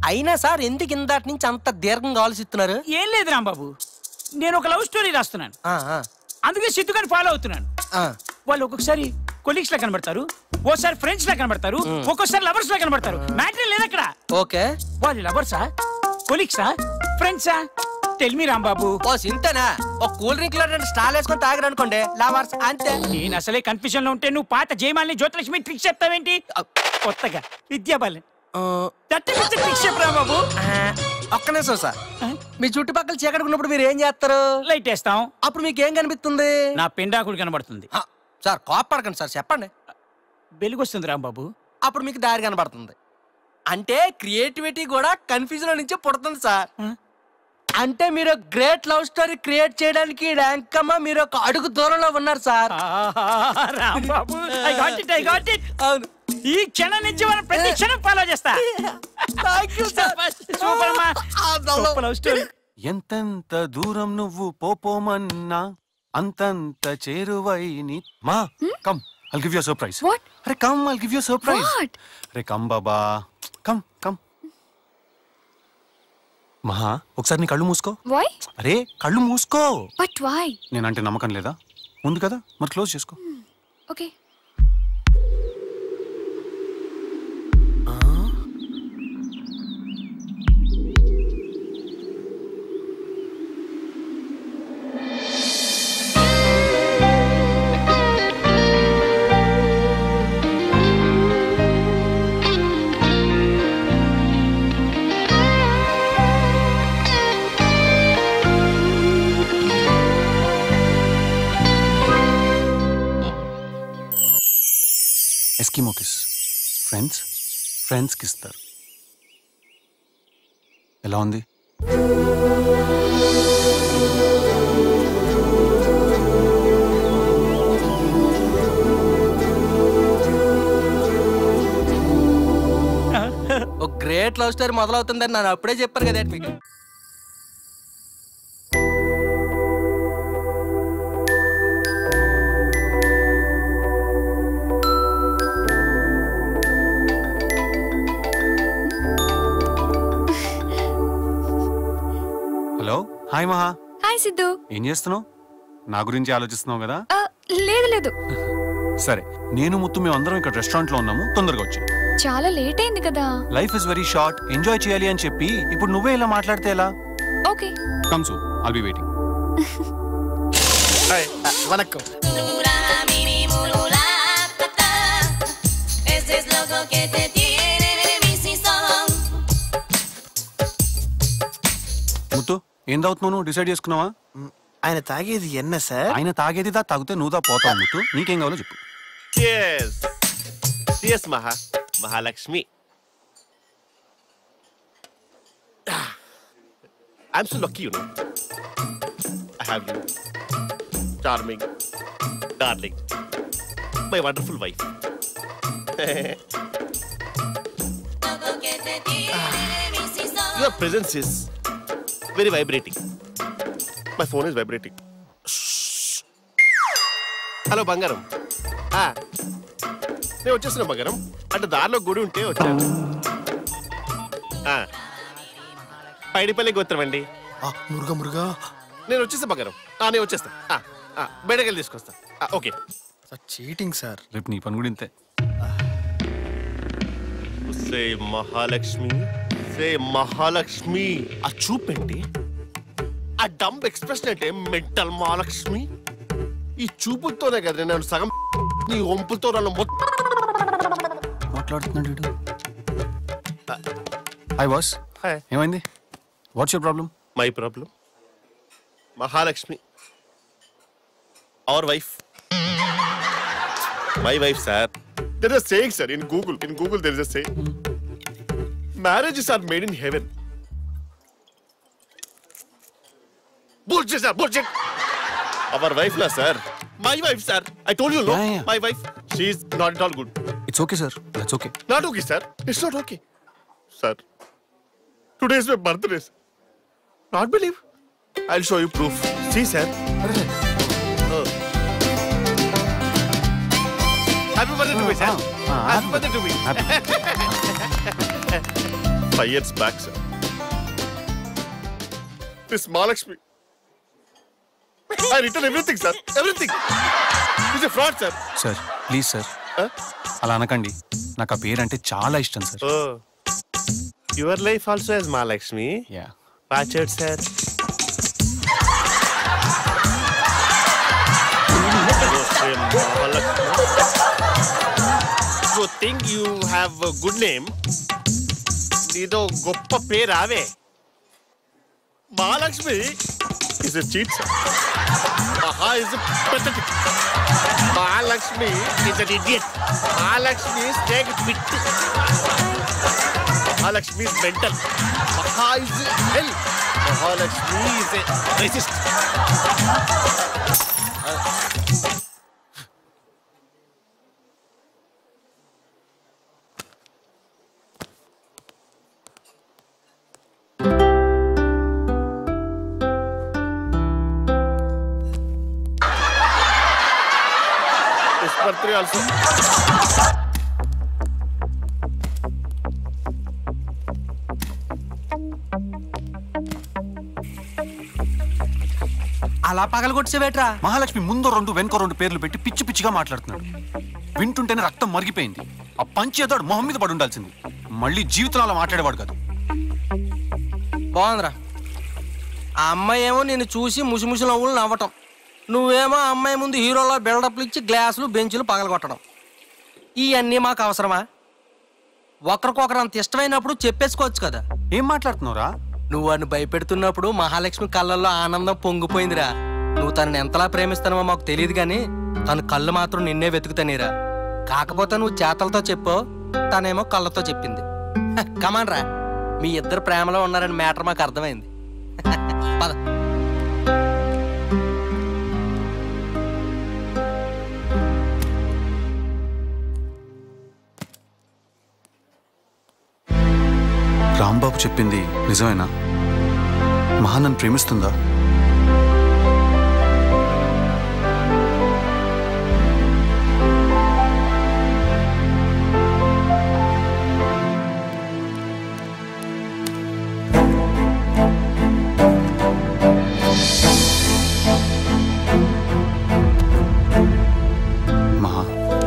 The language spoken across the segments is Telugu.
అయినా సార్ ఎందుకు ఇందాటి నుంచి అంత దీర్ఘంగా ఆలోచిస్తున్నారు ఏం లేదు రాంబాబు నేను ఒక లవ్ స్టోరీ రాస్తున్నాను ఆ, ఆ, అందుకే సిద్ధుగాని ఫాలో అవుతున్నాను ఆ. వాళ్ళు ఒక్కొక్కసారి కొలీగ్స్ లా కనబడతారు ఓసారి ఫ్రెండ్స్ లా కనబడతారు ఒక్కోసారి లవర్స్ లా కనబడతారు మ్యాటర్ లేదు అక్కడ ఓకే వాళ్ళు లవర్సా కొలీగ్సా ఫ్రెండ్సా టెల్ మీ రాంబాబు ఓ సింతేనా ఒక కూల్ డ్రింక్ లో రెండు స్టాల్ వేసుకొని తాగరు అనుకోండి లవర్స్ అంతే నేను అసలే కన్ఫ్యూజన్ లో ఉంటే నువ్వు పాత జయమాలిని జ్యోతిలక్ష్మి ట్రిక్స్ చెప్తావేంటి కొత్తగా విద్యాబాలన్ ఆ, దట్టమిచ్చే ట్రిక్స్ చెప్పరా బాబు ఆ, ఒక్క నిమిషం సార్ మీ చుట్టుపక్కల చీకటి ఉన్నప్పుడు మీరు ఏం చేస్తారు లైట్ వేస్తాం అప్పుడు మీకు ఏం కనిపిస్తుంది నా పెండాకుడు కనబడుతుంది ఆ, సార్ కోపడకండి సార్ చెప్పండి వెలుగు వస్తుంది రాంబాబు అప్పుడు మీకు దారి కనబడుతుంది అంటే క్రియేటివిటీ కూడా కన్ఫ్యూజన్ నుంచి పుడుతుంది సార్ ఆ? అంటే మీరు గ్రేట్ లవ్ స్టోరీ క్రియేట్ చేయడానికి ర్యాంకమ్మ మీరు ఒక అడుగు దూరంలో ఉన్నారు సార్ ఆహా, Rambabu I got it I got it అవును ఈ క్షణం నుంచి మనం ప్రతి క్షణం ఫాలో చేస్తా థ్యాంక్ యూ సార్ సూపర్ అమ్మా సూపర్ లవ్ స్టోరీ ఎంతెంత దూరం నువ్వు పోపోమన్నా అంతంత చేరువై నీ మా come I'll give you surprise What? అరే come I'll give you surprise What? అరే కమ్ బాబా కమ్ కమ్ మహా ఒకసారి నీ కళ్ళు మూసుకో వై అరే కళ్ళు మూసుకో బట్ వై నేనంటే నమ్మకం లేదా ఉంది కదా మరి క్లోజ్ చేసుకో ఓకే ఎస్కిమో కిస్ ఫ్రెండ్స్ ఫ్రెండ్స్కి ఇస్తారు ఎలా ఉంది ఒక గ్రేట్ లవ్ స్టోరీ మొదలవుతుందని నేను అప్పుడే చెప్పాను కదా మీకు hello hi Maha hi Siddhu ఏం చేస్తున్నావు నా గురించి ఆలోచిస్తున్నావు కదా ఆ, లేదు లేదు సరే నేను ముత్తు మేము అందరం ఇక్కడ రెస్టారెంట్ లో ఉన్నాము తొందరగా వచ్చి చాలా లేట్ అయింది కదా life is very short enjoy చేయాలి అని చెప్పి ఇప్పుడు నువ్వే ఇలా మాట్లాడితే ఎలా okay come soon all be waiting వనక్కం ముత్తు ఏం తాగుతున్నావు నువ్వు డిసైడ్ చేసుకున్నావా ఆయన తాగేది ఎన్న సార్ ఆయన తాగేది దా తాగితే నువ్వు దా పోతావు ముత్తు నీకేం కావాలో చెప్పు Cheers. Cheers, Maha. Mahalakshmi. Ah. I'm so lucky, you know. I have you. Charming. Darling. My wonderful wife. Your presence is very vibrating. My phone is vibrating. Hello బంగారం ఆ, నేను వచ్చేస్తున్నా బంగారం అంటే దారిలో గుడి ఉంటే వచ్చాను ఆ, పైడిపల్లి గోత్రం అండి మురుగా మురుగా నేను వచ్చేస్తా బంగారం ఆ, నేను వచ్చేస్తా ఆ, ఆ, బయటకెళ్ళి తీసుకొస్తా ఆ, ఓకే సార్ చీటింగ్ సార్ రేపు నీ పని కూడా ఇంతే సే మహాలక్ష్మి సే మహాలక్ష్మి ఆ చూపేంటి ఆ డంప్ ఎక్స్ప్రెషన్ అంటే మెంటల్ మహాలక్ష్మి ఈ చూపులతోనే కదా నేను సగం నీ ఒంపులతో నన్ను మొత్తం మాట్లాడుతున్నాడు వీడు హాయ్ బాస్ హాయ్ ఏమైంది what's your problem my problem Mahalakshmi our wife my wife sir there is saying sir in Google in Google there is say marriages are made in heaven bullshit sir bullshit our wife la sir my wife sir i told you no Yeah, yeah. my wife she is not at all good it's okay sir that's okay not okay sir it's not okay sir today is my birthday sir. not believe i'll show you proof see sir Oh. happy birthday to me sir Ah, ah, happy birthday to me five years back sir this Mahalakshmi I return everything sir everything it's fraud sir sir please sir అలా అనకండి నాకు ఆ పేరు అంటే చాలా ఇష్టం sir oh your life also as Mahalakshmi yeah punctured sir you think you have good name నీదో గొప్ప పేరు ఆవే Mahalakshmi is cheat sir Maha is pathetic Mahalakshmi is an idiot Mahalakshmi stupid Mahalakshmi is mental Maha is hell Mahalakshmi is resist His birthday also. అలా పగలగొట్టేవేట్రా మహాలక్ష్మి ముందు రెండు వెనుక రెండు పేర్లు పెట్టి పిచ్చి పిచ్చిగా మాట్లాడుతున్నాడు వింటుంటేనే రక్తం మరిగిపోయింది ఆ పంచి ఏదో వాడి మొహం మీద పడి ఉండాల్సింది మళ్ళీ జీవితంలో అలా మాట్లాడేవాడు కాదు బాగుందిరా ఆ అమ్మాయి ఏమో నేను చూసి ముసిముసి నవ్వులు నవ్వటం నువ్వేమో ఆ అమ్మాయి ముందు హీరోలో బిల్డప్లు ఇచ్చి గ్లాసులు బెంచులు పగలగొట్టడం ఇవన్నీ మాకు అవసరమా ఒకరికొకరు అంత ఇష్టమైనప్పుడు చెప్పేసుకోవచ్చు కదా ఏం మాట్లాడుతున్నావురా నువ్వు అని భయపెడుతున్నప్పుడు మహాలక్ష్మి కళ్ళల్లో ఆనందం పొంగిపోయిందిరా నువ్వు తనని ఎంతలా ప్రేమిస్తానో మాకు తెలియదు కానీ తన కళ్ళు మాత్రం నిన్నే వెతుకుతానేరా కాకపోతే నువ్వు చేతలతో చెప్పో తనేమో కళ్ళతో చెప్పింది కమాన్ రా మీ ఇద్దరు ప్రేమలో ఉన్నారని మ్యాటర్ మాకు అర్థమైంది పద రాంబాబు చెప్పింది నిజమేనా మహా నన్ను ప్రేమిస్తుందా Maha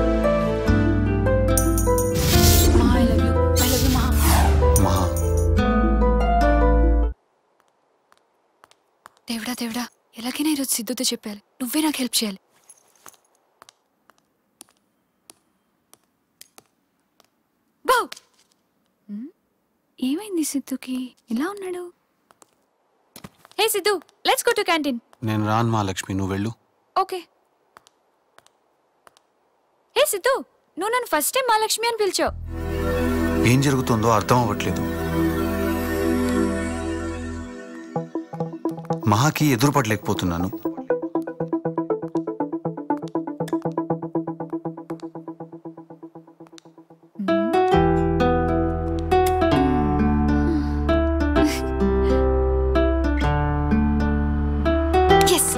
I love you I love you Maha Maha దేవుడా దేవుడా ఎలాగైనా ఈరోజు సిద్ధుతో చెప్పాలి నువ్వే నాకు హెల్ప్ చేయాలి బౌ హ్మ్? ఏమైంది సిద్ధుకి ఇలా ఉన్నాడు hey Siddhu let's go to canteen నేను రాను మహాలక్ష్మి నువ్వు వెళ్ళు ఓకే హే సిద్ధు నువ్వు నన్ను ఫస్ట్ టైం మహాలక్ష్మి అని పిలిచావు ఏం జరుగుతుందో అర్థం అవ్వట్లేదు మహాకి ఎదురుపడలేకపోతున్నాను yes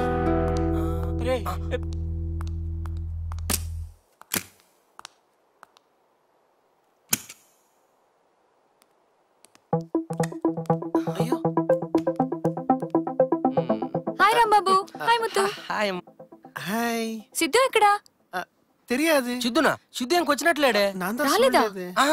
hi Rambabu hi Muthu hi hi Siddhu ఎక్కడా தெரியாது సిద్ధునా సిద్ధు ఇంక వచ్చినట్లేడే நான் தான் ராலிதா. சொல்றது. ఆహా.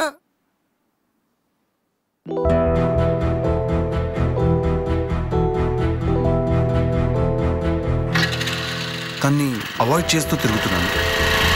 తన్ని అవాయిడ్ చేస్తూ తిరుగుతున్నాను